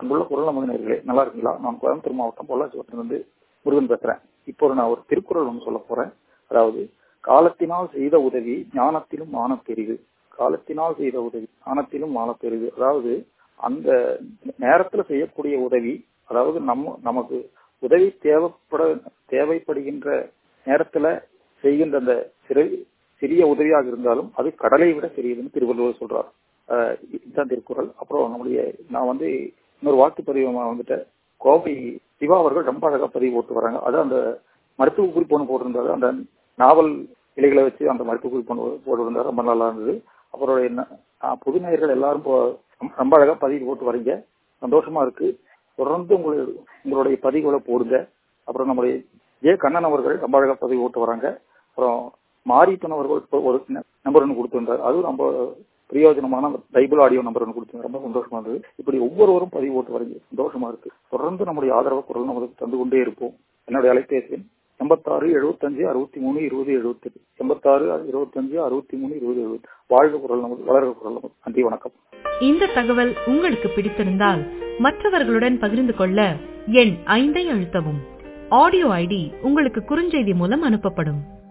அன்புள்ள குரல் நமது நேர்களே நல்லா இருக்கீங்களா நான் கோயம்புத்தூர் மாவட்டம் பொள்ளாச்சி வட்டத்திலிருந்து முருகன் பேசுறேன் இப்போ ஒரு நான் ஒரு திருக்குறள் ஒன்று சொல்ல போறேன் அதாவது காலத்தினால் செய்த உதவி ஞானத்திலும் மானப்பெரிது காலத்தினால் செய்த உதவி ஞானத்திலும் மானப்பெரிது அதாவது அந்த நேரத்துல செய்யக்கூடிய உதவி அதாவது நம்ம நமக்கு உதவி தேவைப்பட தேவைப்படுகின்ற நேரத்துல செய்கின்ற அந்த சிறு சிறிய உதவியாக இருந்தாலும் அது கடலை விட பெரியதுன்னு திருவள்ளுவர் சொல்றார் ஆஹ் இதுதான் திருக்குறள் அப்புறம் நம்முடைய நான் வந்து இன்னொரு வாழ்த்து பதிவு வந்துட்டு கோவை சிவா அவர்கள் ரொம்ப அழகா பதிவு போட்டு வராங்க அது அந்த மருத்துவ குறிப்பு ஒன்று போட்டிருந்தாரு அந்த நாவல் இலைகளை வச்சு அந்த மருத்துவ குறிப்பு ஒன்று போட்டிருந்தாரு ரொம்ப நல்லா இருந்தது அப்புறம் என்ன புது நேயர்கள் எல்லாரும் ரொம்ப அழகா பதிவு போட்டு வரீங்க சந்தோஷமா இருக்கு தொடர்ந்து உங்களுடைய உங்களுடைய பதிவுகளை போடுங்க அப்புறம் நம்முடைய ஜே கண்ணன் அவர்கள் ரொம்ப அழகா பதிவு போட்டு வராங்க அப்புறம் மாரிப்பன் அவர்கள் ஒரு நம்பர் ஒன்று கொடுத்திருந்தார் அதுவும் ரொம்ப பிரயோஜனமான பைபிள் ஆடியோ நம்பர் ஒன்று கொடுத்தீங்க ரொம்ப சந்தோஷமா இருந்தது இப்படி ஒவ்வொருவரும் பதிவு போட்டு வரீங்க சந்தோஷமா இருக்கு தொடர்ந்து நம்முடைய ஆதரவு குரல் நமக்கு தந்து கொண்டே இருப்போம் என்னுடைய அலைபேசி எண் எண்பத்தாறு எழுபத்தஞ்சு அறுபத்தி மூணு இருபது எழுபத்தி எட்டு எண்பத்தாறு இருபத்தஞ்சு அறுபத்தி மூணு இருபது எழுபது வாழ்க குரல் நமது வளர்க குரல் நமது நன்றி வணக்கம் இந்த தகவல் உங்களுக்கு பிடித்திருந்தால் மற்றவர்களுடன் பகிர்ந்து கொள்ள எண் ஐந்தை அழுத்தவும் ஆடியோ ஐடி உங்களுக்கு குறுஞ்செய்தி மூலம் அனுப்பப்படும்